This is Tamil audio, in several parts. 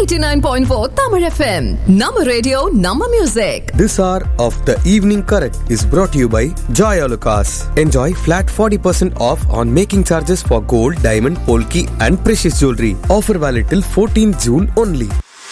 89.4 Tamil FM. Nama radio, Nama music. This hour of the evening correct is brought to you by Joy Alucas. Enjoy flat 40% off on making charges for gold, diamond, polki and precious jewelry. Offer valid till 14 June only.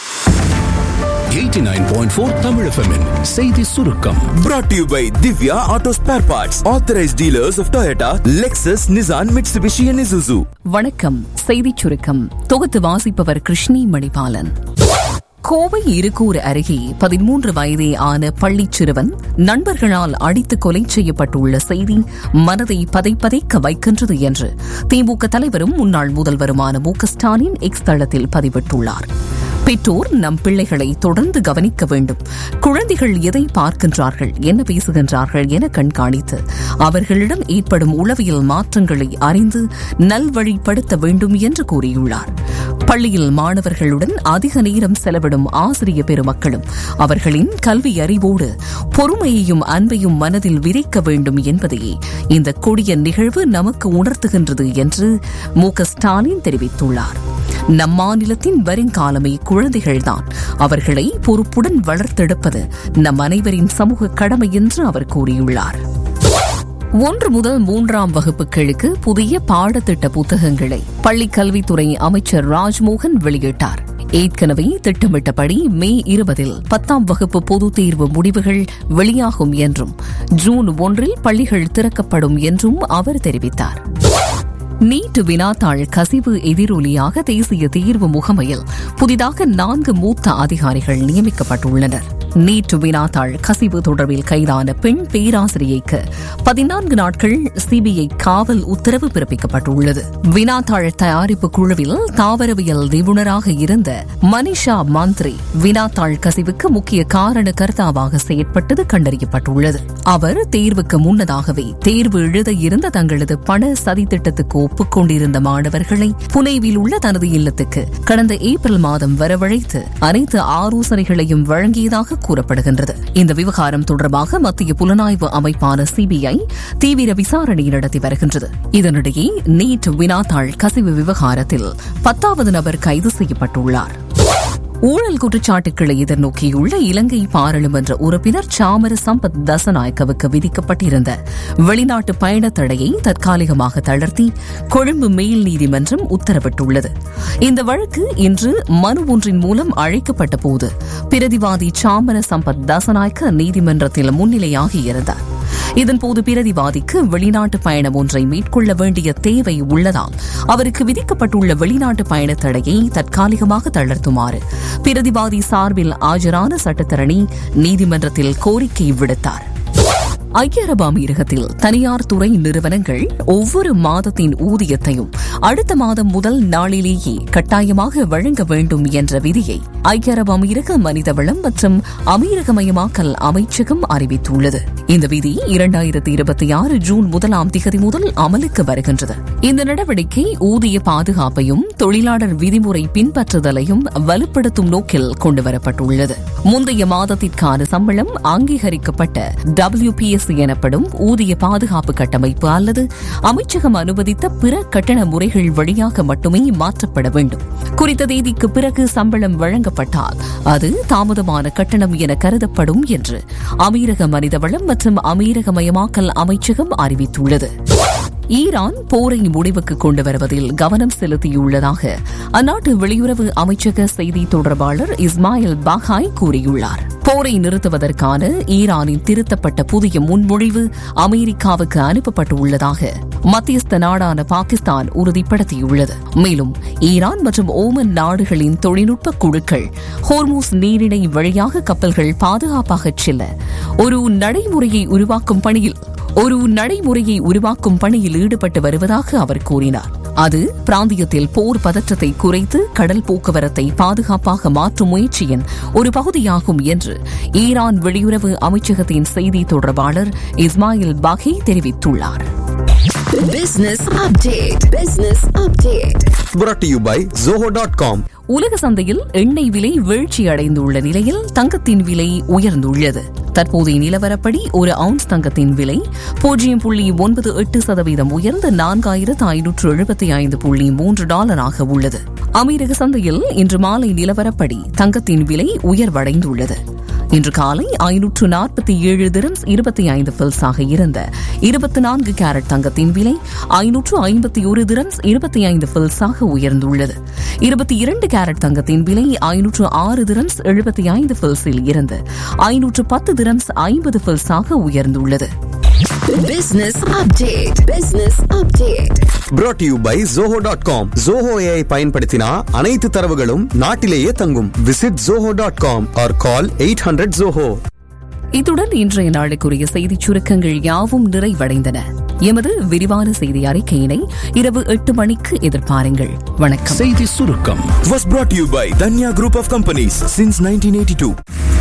89.4 Tamil FM -இன் செய்தி சுருக்கம் Brought to you by Divya Auto Spare Parts, authorized dealers of Toyota, Lexus, Nissan, Mitsubishi, and Isuzu. வணக்கம் செய்திச் சுருக்கம் தொகுத்து வாசிப்பவர் கிருஷ்ணி மணிபாலன் கோவை இருக்கூர் அருகே பதிமூன்று வயதே ஆன பள்ளிச் சிறுவன் நண்பர்களால் அடித்து கொலை செய்யப்பட்டுள்ள செய்தி மனதை பதைப்பதைக்க வைக்கின்றது என்று திமுக தலைவரும் முன்னாள் முதல்வருமான மு க ஸ்டாலின் எக்ஸ் தளத்தில் பதிவிட்டுள்ளார் பெற்றோர் நம் பிள்ளைகளை தொடர்ந்து கவனிக்க வேண்டும் குழந்தைகள் எதை பார்க்கின்றார்கள் என்ன பேசுகின்றார்கள் என கண்காணித்து அவர்களிடம் ஏற்படும் உளவியல் மாற்றங்களை அறிந்து நல்வழிப்படுத்த வேண்டும் என்று கூறியுள்ளார் பள்ளியில் மாணவர்களுடன் அதிக நேரம் செலவிடும் ஆசிரிய பெருமக்களும் அவர்களின் கல்வி அறிவோடு பொறுமையையும் அன்பையும் மனதில் விதைக்க வேண்டும் என்பதையே இந்த கொடிய நிகழ்வு நமக்கு உணர்த்துகின்றது என்று மு க ஸ்டாலின் தெரிவித்துள்ளார் நம் மாநிலத்தின் வருங்காலமே குழந்தைகள்தான் அவர்களை பொறுப்புடன் வளர்த்தெடுப்பது நம் அனைவரின் சமூக கடமை என்று அவர் கூறியுள்ளார் ஒன்று முதல் மூன்றாம் வகுப்புகளுக்கு புதிய பாடத்திட்ட புத்தகங்களை பள்ளிக் கல்வித்துறை அமைச்சர் ராஜ்மோகன் வெளியிட்டார் ஏற்கனவே திட்டமிட்டபடி மே இருபதில் பத்தாம் வகுப்பு பொதுத் தேர்வு முடிவுகள் வெளியாகும் என்றும் ஜூன் ஒன்றில் பள்ளிகள் திறக்கப்படும் என்றும் அவர் தெரிவித்தார் நீட் வினாத்தாள் கசிவு எதிரொலியாக தேசிய தேர்வு முகமையில் புதிதாக நான்கு மூத்த அதிகாரிகள் நியமிக்கப்பட்டுள்ளனர் நீட் வினாத்தாள் கசிவு தொடர்பில் கைதான பெண் பேராசிரியைக்கு பதினான்கு நாட்கள் சிபிஐ காவல் உத்தரவு பிறப்பிக்கப்பட்டுள்ளது வினாத்தாள் தயாரிப்பு குழுவில் தாவரவியல் நிபுணராக இருந்த மனிஷா மாந்திரி வினாத்தாள் கசிவுக்கு முக்கிய காரண கர்த்தாவாக செயற்பட்டது கண்டறியப்பட்டுள்ளது அவர் தேர்வுக்கு முன்னதாகவே தேர்வு எழுத இருந்த தங்களது பண சதித்திட்டத்துக்கு ஒப்புக்கொண்டிருந்த மாணவர்களை புனேவில் உள்ள தனது இல்லத்துக்கு கடந்த ஏப்ரல் மாதம் வரவழைத்து அனைத்து ஆலோசனைகளையும் வழங்கியதாக கூறப்படுகின்றது இந்த விவகாரம் தொடர்பாக மத்திய புலனாய்வு அமைப்பான சிபிஐ தீவிர விசாரணை நடத்தி வருகின்றது இதனிடையே நீட் வினாத்தாள் கசிவு விவகாரத்தில் பத்தாவது நபர் கைது செய்யப்பட்டுள்ளார் ஊழல் குற்றச்சாட்டுக்களை எதிர்நோக்கியுள்ள இலங்கை பாராளுமன்ற உறுப்பினர் சாமர சம்பத் தசநாயக்கவுக்கு விதிக்கப்பட்டிருந்த வெளிநாட்டு பயண தடையை தற்காலிகமாக தளர்த்தி கொழும்பு மேல் நீதிமன்றம் உத்தரவிட்டுள்ளது இந்த வழக்கு இன்று மனு ஒன்றின் மூலம் அழைக்கப்பட்ட போது பிரதிவாதி சாமர சம்பத் தசநாயக்க நீதிமன்றத்தில் முன்னிலையாகியிருந்தார் இதன்போது பிரதிவாதிக்கு வெளிநாட்டு பயணம் ஒன்றை மேற்கொள்ள வேண்டிய தேவை உள்ளதால் அவருக்கு விதிக்கப்பட்டுள்ள வெளிநாட்டு பயண தடையை தற்காலிகமாக தளர்த்துமாறு பிரதிவாதி சார்பில் ஆஜரான சட்டத்தரணி நீதிமன்றத்தில் கோரிக்கை விடுத்தார் ஐக்கிய அரபு அமீரகத்தில் தனியார் துறை நிறுவனங்கள் ஒவ்வொரு மாதத்தின் ஊதியத்தையும் அடுத்த மாதம் முதல் நாளிலேயே கட்டாயமாக வழங்க வேண்டும் என்ற விதியை ஐக்கிய அரபு அமீரக மனிதவளம் மற்றும் அமீரகமயமாக்கல் அமைச்சகம் அறிவித்துள்ளது இந்த விதி இரண்டாயிரத்தி இருபத்தி ஆறு ஜூன் முதலாம் திகதி முதல் அமலுக்கு வருகின்றது இந்த நடவடிக்கை ஊதிய பாதுகாப்பையும் தொழிலாளர் விதிமுறை பின்பற்றுதலையும் வலுப்படுத்தும் நோக்கில் கொண்டுவரப்பட்டுள்ளது முந்தைய மாதத்திற்கான சம்பளம் அங்கீகரிக்கப்பட்ட டபிள்யூபிஎஸ் எனப்படும் ஊதிய பாதுகாப்பு கட்டமைப்பு அல்லது அமைச்சகம் அனுமதித்த பிற கட்டண முறைகள் வழியாக மட்டுமே மாற்றப்பட வேண்டும் குறித்த தேதிக்கு பிறகு சம்பளம் வழங்கப்பட்டால் அது தாமதமான கட்டணம் என கருதப்படும் என்று அமீரக மனிதவளம் மற்றும் அமீரகமயமாக்கல் அமைச்சகம் அறிவித்துள்ளது ஈரான் போரை முடிவுக்கு கொண்டு வருவதில் கவனம் செலுத்தியுள்ளதாக அந்நாட்டு வெளியுறவு அமைச்சக செய்தி தொடர்பாளர் இஸ்மாயில் பாகாய் கூறியுள்ளார் போரை நிறுத்துவதற்கான ஈரானின் திருத்தப்பட்ட புதிய முன்மொழிவு அமெரிக்காவுக்கு அனுப்பப்பட்டுள்ளதாக மத்தியஸ்த நாடான பாகிஸ்தான் உறுதிப்படுத்தியுள்ளது மேலும் ஈரான் மற்றும் ஓமன் நாடுகளின் தொழில்நுட்ப குழுக்கள் ஹோர்மூஸ் நீரிணை வழியாக கப்பல்கள் பாதுகாப்பாக செல்ல ஒரு நடைமுறையை உருவாக்கும் பணியில் ஒரு நடைமுறையை உருவாக்கும் பணியில் ஈடுபட்டு வருவதாக அவர் கூறினார் அது பிராந்தியத்தில் போர் பதற்றத்தை குறைத்து கடல் போக்குவரத்தை பாதுகாப்பாக மாற்றும் முயற்சியின் ஒரு பகுதியாகும் என்று ஈரான் வெளியுறவு அமைச்சகத்தின் செய்தி தொடர்பாளர் இஸ்மாயில் பாகி தெரிவித்துள்ளார் Business update. Business update. brought to you by zoho.com உலக சந்தையில் எண்ணெய் விலை வீழ்ச்சி அடைந்துள்ள நிலையில் தங்கத்தின் விலை உயர்ந்துள்ளது தற்போதைய நிலவரப்படி ஒரு அவுன்ஸ் தங்கத்தின் விலை பூஜ்ஜியம் புள்ளி ஒன்பது எட்டு சதவீதம் உயர்ந்து நான்காயிரத்து ஐநூற்று எழுபத்தி ஐந்து புள்ளி மூன்று டாலராக உள்ளது அமெரிக்க சந்தையில் இன்று மாலை நிலவரப்படி தங்கத்தின் விலை உயர்வடைந்துள்ளது இன்று காலை ஐநூற்று நாற்பத்தி ஏழு திரம்ஸ் இருபத்தி ஐந்து பில்ஸாக இருந்த இருபத்தி நான்கு கேரட் தங்கத்தின் விலை ஐநூற்று ஐம்பத்தி ஒரு திரம்ஸ் இருபத்தி ஐந்து பில்ஸாக உயர்ந்துள்ளது இருபத்தி இரண்டு கேரட் தங்கத்தின் விலை ஐநூற்று ஆறு திரம்ஸ் எழுபத்தி ஐந்து பில்ஸில் இருந்து ஐநூற்று பத்து திரம்ஸ் ஐம்பது பில்ஸாக உயர்ந்துள்ளது Business update. Business update. brought to you by zoho.com zoho AI பயன்படுத்தினா அனைத்து தரவுகளும் நாட்டிலேயே தங்கும் visit zoho.com or call 800 zoho இத்துடன் இன்றைய நாளுக்குரிய செய்திச் சுருக்கங்கள் யாவும் நிறைவடைந்தன எமது விரிவான செய்தி அறிக்கையினை இரவு எட்டு மணிக்கு எதிர்பாருங்கள் வணக்கம் செய்தி சுருக்கம் Was brought to you by Danya Group of Companies since 1982.